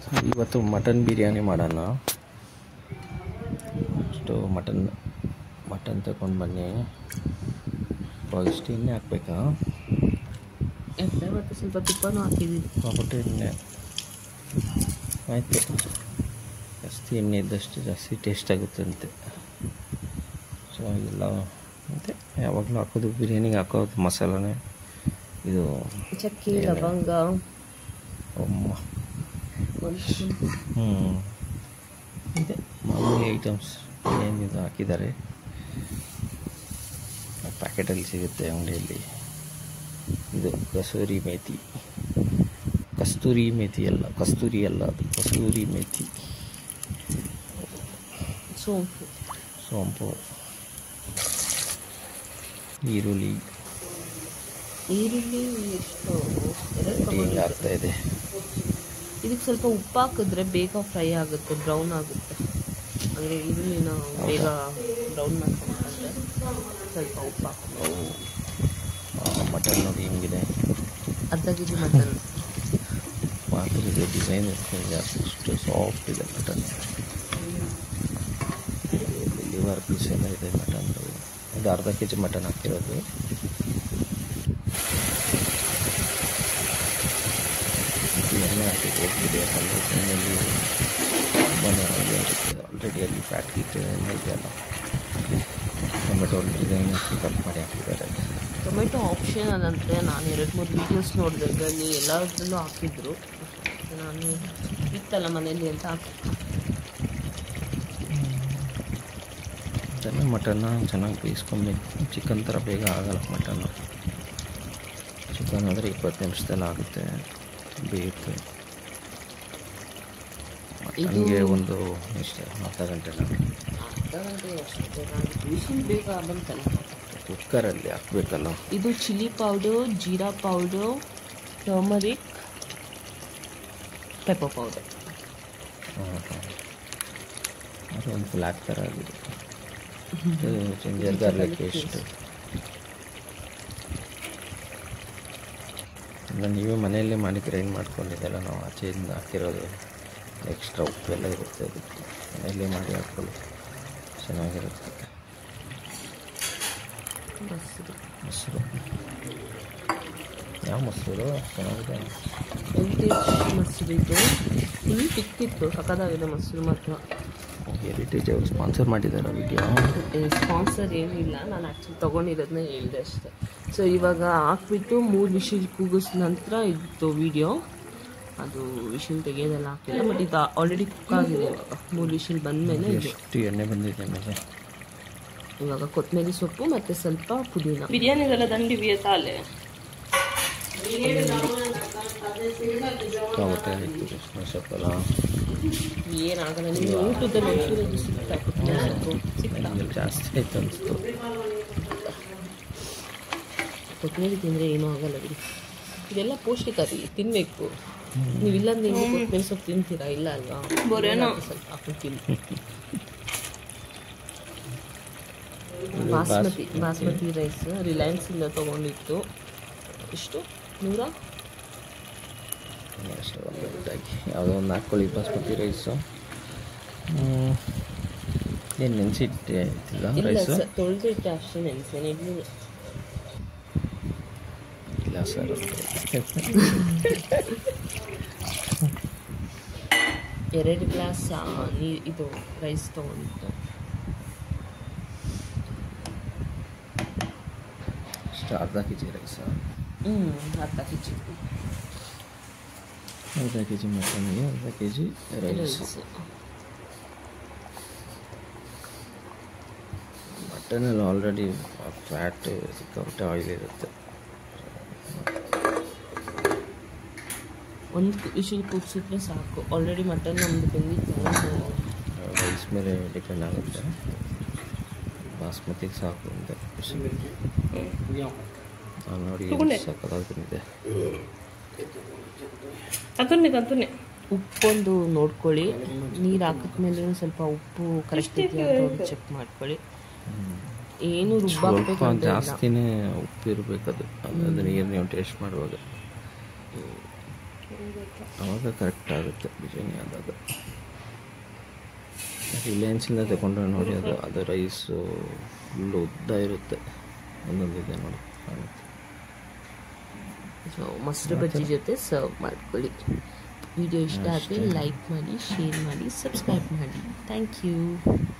ಇವತ್ತು ಮಟನ್ ಬಿರಿಯಾನಿ ಮಾಡೋಣ ಅಷ್ಟು ಮಟನ್ ಮಟನ್ ತಗೊಂಡು ಬನ್ನಿ ಇಷ್ಟು ಎಣ್ಣೆ ಹಾಕ್ಬೇಕಾ ಎಣ್ಣೆ ಮತ್ತು ಸ್ವಲ್ಪ ತುಪ್ಪನೂ ಹಾಕಿದ್ದೀನಿ ಹಾಕ್ಬಿಟ್ಟು ಎಣ್ಣೆ ಆಯಿತು ಜಾಸ್ತಿ ಎಣ್ಣೆ ಇದ್ದಷ್ಟು ಜಾಸ್ತಿ ಟೇಸ್ಟ್ ಆಗುತ್ತೆ ಅಂತೆ ಸೊ ಎಲ್ಲ ಮತ್ತು ಯಾವಾಗಲೂ ಹಾಕೋದು ಬಿರಿಯಾನಿಗೆ ಹಾಕೋದು ಮಸಾಲನೇ ಇದು ಚಕ್ಕೆ ಲವಂಗ ಅಮ್ಮ ಒಂದು ಸ್ಪೂನ್ ಹ್ಞೂ ಇದೆ ಮಾಮೂಲಿ ಐಟಮ್ಸ್ ಏನಿದು ಹಾಕಿದ್ದಾರೆ ಪ್ಯಾಕೆಟಲ್ಲಿ ಸಿಗುತ್ತೆ ಅಂಗಡಿಯಲ್ಲಿ ಇದು ಕಸೂರಿ ಮೇಥಿ ಕಸ್ತೂರಿ ಮೇಥಿ ಅಲ್ಲ ಕಸ್ತೂರಿ ಅಲ್ಲ ಅದು ಕಸ್ತೂರಿ ಮೇಥಿ ಸೋಂಪು ಸೋಂಪು ಈರುಳ್ಳಿ ಈರುಳ್ಳಿ ಎಷ್ಟು ಎರಡು ಈಗ ತಗೊಂಡಿದ್ದೆ. ಆಗ್ತಾ ಇದೆ ಇದಕ್ಕೆ ಸ್ವಲ್ಪ ಉಪ್ಪು ಹಾಕಿದ್ರೆ ಬೇಗ ಫ್ರೈ ಆಗುತ್ತೆ ಬ್ರೌನ್ ಆಗುತ್ತೆ ಅಂದರೆ ಈರುಳ್ಳಿನ ಬೇಗ ಬ್ರೌನ್ ಮಾಡ್ಕೊಂಡ್ರೆ ಸ್ವಲ್ಪ ಉಪ್ಪು ಹಾಕಿ ಮಟನ್ ನೋಡಿ ಹಿಂಗಿದೆ ಅರ್ಧ ಕೆ ಜಿ ಮಟನ್ ಪಾತ್ರದ ಡಿಸೈನ್ ಅಷ್ಟು ಸಾಫ್ಟ್ ಇದೆ ಮಟನ್ ಲಿವರ್ ಪೀಸ್ ಎಲ್ಲ ಇದೆ ಮಟನ್ ಇದು ಅರ್ಧ ಕೆ ಜಿ ಮಟನ್ ಹಾಕಿರೋದು ಇದು ಎಣ್ಣೆ ಹಾಕಿದ್ದು ಬಿರಿಯಾನಿ ಎಣ್ಣೆಯಲ್ಲಿ ತುಂಬಾ ಆಲ್ರೆಡಿ ಅಲ್ಲಿ ಫ್ಯಾಟ್ ಗಿಟ್ ಎಲ್ಲ ಇದೆಯಲ್ಲ ಟೊಮೆಟೊ ಡಿಸೈನ್ ಕಟ್ ಮಾಡಿ ಹಾಕಿದ್ದಾರೆ ಟೊಮೆಟೊ ಆಪ್ಷನಲ್ ಅಂದರೆ ನಾನು ಎರಡು ಮೂರು ವೀಡಿಯೋಸ್ ನೋಡಿದೆ ಅದರಲ್ಲಿ ಎಲ್ಲದರಲ್ಲೂ ಹಾಕಿದ್ರು ನಾನು ಇತ್ತಲ್ಲ ಮನೇಲಿ ಅಂತ ಹಾಕಿ ಚೆನ್ನಾಗಿ ಮಟನ್ನ ಚೆನ್ನಾಗಿ ಬೇಯಿಸ್ಕೊಬೇಕು ಚಿಕನ್ ಥರ ಬೇಗ ಆಗಲ್ಲ ಮಟನ್ನು ಚಿಕನ್ ಆದರೆ ಇಪ್ಪತ್ತು ನಿಮಿಷದಲ್ಲಿ ಆಗುತ್ತೆ ಬೇಯುತ್ತೆ ಮಟನ್ಗೆ ಒಂದು ಇಷ್ಟ ಅರ್ಧ ಗಂಟೆ ಅರ್ಧ ಗಂಟೆ ಅಷ್ಟೇ ನಾನು ವಿಷನ್ ಬೇಗ ಬಂತಲ್ಲ ಕುಕ್ಕರಲ್ಲಿ ಹಾಕ್ಬೇಕಲ್ಲ ಇದು chilli powder jeera powder turmeric pepper powder ಅದು ಒಂದು ಫ್ಲಾಕ್ ಥರ ಆಗಿದೆ ಜಿಂಜರ್ ಗಾರ್ಲಿಕ್ ಪೇಸ್ಟ್ ಇಲ್ಲ ನೀವೇ ಮನೆಯಲ್ಲೇ ಮಾಡಿ ಗ್ರೈಂಡ್ ಮಾಡ್ಕೊಂಡಿದ್ದೆಲ್ಲ ನಾವು ಆಚೆಯಿಂದ ಹಾಕಿರೋದು ಎಕ್ಸ್ಟ್ರಾ ಉಪ್ಪೆಲ್ಲ ಇರುತ್ತೆ ಅದಕ್ಕೆ ಮನೆಯಲ್ಲೇ ಮಾಡಿ ಹಾಕ್ಕೊಳ್ಳಿ ಚೆನ್ನಾಗಿರುತ್ತೆ ಮೊಸರು ಮೊಸರು ಯಾವ ಮೊಸರು ಚೆನ್ನಾಗಿದೆ ಹೆರಿಟೇಜ್ ಮೊಸರು ಇದು ಫುಲ್ ತಿಕ್ಕಿತ್ತು ಸಖತ್ತಾಗಿದೆ ಮೊಸರು ಮಾತ್ರ ಹೆರಿಟೇಜ್ ಅವರು ಸ್ಪಾನ್ಸರ್ ಮಾಡಿದ್ದಾರೆ ವಿಡಿಯೋ ಸ್ಪಾನ್ಸರ್ ಏನಿಲ್ಲ ನಾನು ಆ್ಯಕ್ಚುಲಿ ತೊಗೊಂಡಿರೋದನ್ನ ಹೇಳಿದೆ ಅಷ್ಟೇ ಸೊ ಇವಾಗ ಹಾಕ್ಬಿಟ್ಟು ಮೂರು ವಿಷಲ್ ಕೂಗಿಸಿದ ನಂತರ ಇತ್ತು ವಿಡಿಯೋ ಅದು ವಿಷಲ್ ತೆಗೆಯೋದೆಲ್ಲ ಹಾಕಿಲ್ಲ ಬಟ್ ಇದು ಆಲ್ರೆಡಿ ಕುಕ್ ಆಗಿದೆ ಇವಾಗ ಮೂರು ವಿಷಲ್ ಬಂದಮೇಲೆ ಇದು ಎಷ್ಟು ಎಣ್ಣೆ ಬಂದಿದೆ ಮೇಲೆ ಇವಾಗ ಕೊತ್ತಂಬರಿ ಸೊಪ್ಪು ಮತ್ತು ಸ್ವಲ್ಪ ಪುದೀನ ಬಿರಿಯಾನಿಗೆಲ್ಲ ದಂಡಿ ತಾಲೆ ಸಿಕ್ಕಾಪಟ್ಟೆ ಆಯಿತು ಸೊಪ್ಪೆಲ್ಲ ಏನಾಗಲ್ಲ ನೀವು ಊಟದಲ್ಲಿ ಒಂಚೂರು ಸಿಗ್ತಾ ಕೊತ್ತಂಬರಿ ಸೊಪ್ಪು ಸಿಗ್ತಾ ನನಗೆ ಜಾಸ್ತಿ ಆಯ್ತು ಅನಿಸ್ತು ಕೊತ್ತಂಬರಿ ತಿಂದರೆ ಏನೂ ಆಗಲ್ಲ ಬಿಡಿ ಇದೆಲ್ಲ ಪೌಷ್ಟಿಕ ರೀ ತಿನ್ನಬೇಕು ನೀವು ಇಲ್ಲಾಂದ್ರೆ ನೀವು ಕೊತ್ತಂಬರಿ ಸೊಪ್ಪು ತಿಂತೀರಾ ಇಲ್ಲ ಅಲ್ವಾ ಸ್ವಲ್ಪ ಹಾಕೊಂಡು ತಿನ್ನಿ ಬಾಸ್ಮತಿ ಬಾಸ್ಮತಿ ರೈಸ್ ರಿಲಯನ್ಸಿಂದ ತೊಗೊಂಡಿತ್ತು ಇಷ್ಟು ನೂರ ಅಷ್ಟು ಒಟ್ಟಾಗಿ ಯಾವುದೋ ಒಂದು ಹಾಕ್ಕೊಳ್ಳಿ ಬಾಸ್ಮತಿ ರೈಸು ಏನು ನೆನೆಸಿಟ್ಟೆ ಆಯ್ತಿಲ್ಲ ಇಲ್ಲ ರೈಸು ಸರ್ ತೊಳೆದಿಟ್ಟೆ ಅಷ್ಟೇ ನೆನೆಸೇನೆ ಇಡ್ಲಿ ಇಲ್ಲ ಸರ್ ಎರಡು ಗ್ಲಾಸ್ ನೀ ಇದು ರೈಸ್ ತೊಗೊಂಡಿತ್ತು ಅಷ್ಟು ಅರ್ಧ ಕೆ ಜಿ ರೈಸು ಹ್ಞೂ ಅರ್ಧ ಕೆ ಜಿ ಅರ್ಧ ಕೆ ಜಿ ಮಟನ್ಗೆ ಅರ್ಧ ಕೆ ಜಿ ರೈಸು ರೈಸ್ ಮಟನಲ್ಲಿ ಆಲ್ರೆಡಿ ಫ್ಯಾಟ್ ಸಿಕ್ಕಾಪಟ್ಟೆ ಆಯಿಲ್ ಇರುತ್ತೆ ಒಂದು ವಿಷಲ್ ಕೂಗ್ಸಿದ್ರೆ ಸಾಕು ಆಲ್ರೆಡಿ ಮಟನ್ ನಮ್ದು ಬೆಂದಿತ್ತು ರೈಸ್ ಮೇಲೆ ಡಿಪೆಂಡ್ ಆಗುತ್ತೆ ಬಾಸ್ಮತಿಗೆ ಸಾಕು ಅಂತ ನಾನು ನೋಡಿ ಸಕ್ಕತ್ತಾಗಿ ಬಂದಿದೆ ಅದನ್ನೇ ಅದನ್ನೇ ಉಪ್ಪೊಂದು ನೋಡ್ಕೊಳ್ಳಿ ನೀರು ಹಾಕಿದ್ಮೇಲೆ ಸ್ವಲ್ಪ ಉಪ್ಪು ಕರೆಕ್ಟ್ ಇದೆಯಾ ಅಂತ ಚೆಕ್ ಮಾಡ್ಕೊಳ್ಳಿ ಏನು ಸ್ವಲ್ಪ ರುಬ್ಬಾಕ್ಬೇಕಂತ ಜಾಸ್ತಿನೇ ಉಪ್ಪು ಇರಬೇಕದು ಅದು ನೀರು ನೀವು ಟೇಸ್ಟ್ ಮಾಡುವಾಗ ಆಗುತ್ತೆ ಆವಾಗ ಕರೆಕ್ಟ್ ಆಗುತ್ತೆ ಬಿರಿಯಾನಿ ಆದಾಗ ರಿಲಯನ್ಸಿಂದ ತಗೊಂಡ್ರೆ ನೋಡಿ ಅದು ಅದು ರೈಸು ಫುಲ್ ಉದ್ದ ಇರುತ್ತೆ ಒಂದೊಂದಿದೆ ನೋಡಿ ಕಾಣುತ್ತೆ ಸೊ ಮೊಸರು ಬಜ್ಜಿ ಜೊತೆ ಸರ್ವ್ ಮಾಡ್ಕೊಳ್ಳಿ ವಿಡಿಯೋ ಇಷ್ಟ ಆದರೆ ಲೈಕ್ ಮಾಡಿ ಶೇರ್ ಮಾಡಿ ಸಬ್ಸ್ಕ್ರೈಬ್ ಮಾಡಿ ಥ್ಯಾಂಕ್ ಯು